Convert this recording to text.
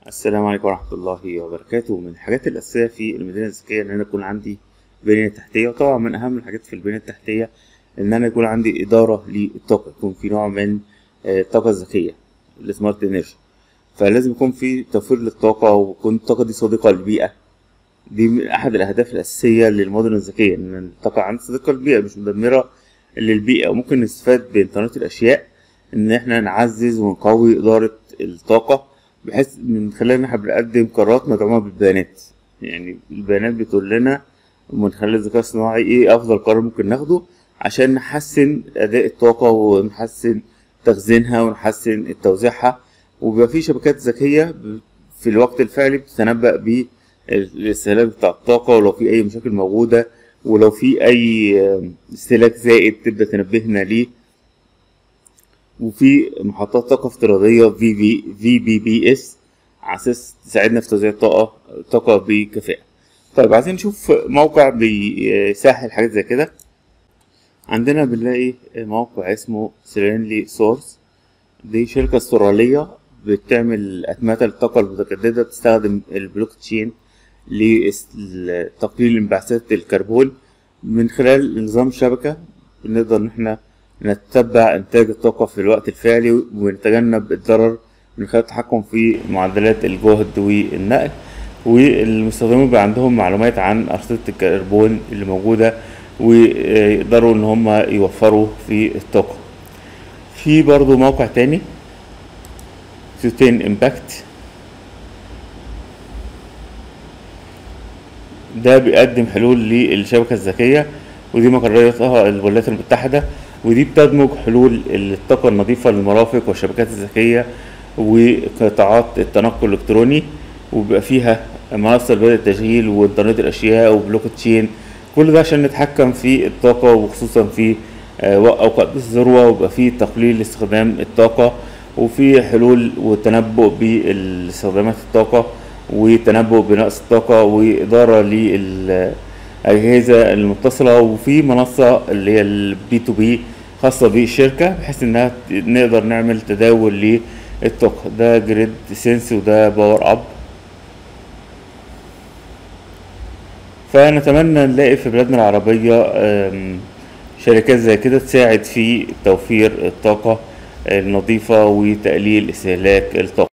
السلام عليكم ورحمة الله وبركاته من الحاجات الأساسية في المدينة الذكية إن أنا يكون عندي بنية تحتية وطبعا من أهم الحاجات في البنية التحتية إن أنا يكون عندي إدارة للطاقة يكون في نوع من آه، الطاقة الذكية السمارت انرجي فلازم يكون في توفير للطاقة وتكون الطاقة دي صديقة للبيئة دي من أحد الأهداف الأساسية للمدن الذكية إن الطاقة عندي صديقة للبيئة مش مدمرة للبيئة وممكن نستفاد بإنترنت الأشياء إن إحنا نعزز ونقوي إدارة الطاقة بحيث من خلال إن إحنا بنقدم قرارات مدعومة بالبيانات يعني البيانات بتقول لنا من خلال الذكاء الصناعي إيه أفضل قرار ممكن ناخده عشان نحسن أداء الطاقة ونحسن تخزينها ونحسن توزيعها وبيبقى في شبكات ذكية ب- في الوقت الفعلي بتتنبأ بالاستهلاك بتاع الطاقة ولو في أي مشاكل موجودة ولو في أي آه، استهلاك زائد تبدأ تنبهنا ليه وفي محطات طاقة افتراضية في في في بي بي اس على أساس تساعدنا في توزيع الطاقة طاقة بكفاءة. طيب عايزين نشوف موقع بيسهل حاجات زي كده عندنا بنلاقي موقع اسمه سيرينلي سورس دي شركة استرالية بتعمل أتمتة للطاقة المتجددة بتستخدم البلوك تشين لتقليل انبعاثات الكربون من خلال نظام شبكة بنقدر إن احنا نتبع إنتاج الطاقة في الوقت الفعلي ونتجنب الضرر من خلال التحكم في معدلات الجهد والنقل والمستخدمين بيبقى عندهم معلومات عن أرصدة الكربون اللي موجودة ويقدروا إن هم يوفروا في الطاقة في برضو موقع تاني سوتين امباكت ده بيقدم حلول للشبكة الذكية ودي مقررتها الولايات المتحدة ودي بتدمج حلول الطاقة النظيفة للمرافق والشبكات الذكية وقطاعات التنقل الإلكتروني وبيبقى فيها منصة لبدء التشغيل وإنترنت الأشياء وبلوك تشين كل ده عشان نتحكم في الطاقة وخصوصا في آه، أوقات الذروة ويبقى في تقليل استخدام الطاقة وفي حلول وتنبؤ باستخدامات الطاقة وتنبؤ بنقص الطاقة وإدارة للأجهزة المتصلة وفي منصة اللي هي البي تو بي خاصة بالشركة بحيث إنها ت- نقدر نعمل تداول للطاقة ده جريد سينس وده باور أب فنتمنى نلاقي في بلادنا العربية آم، شركات زي كده تساعد في توفير الطاقة النظيفة وتقليل استهلاك الطاقة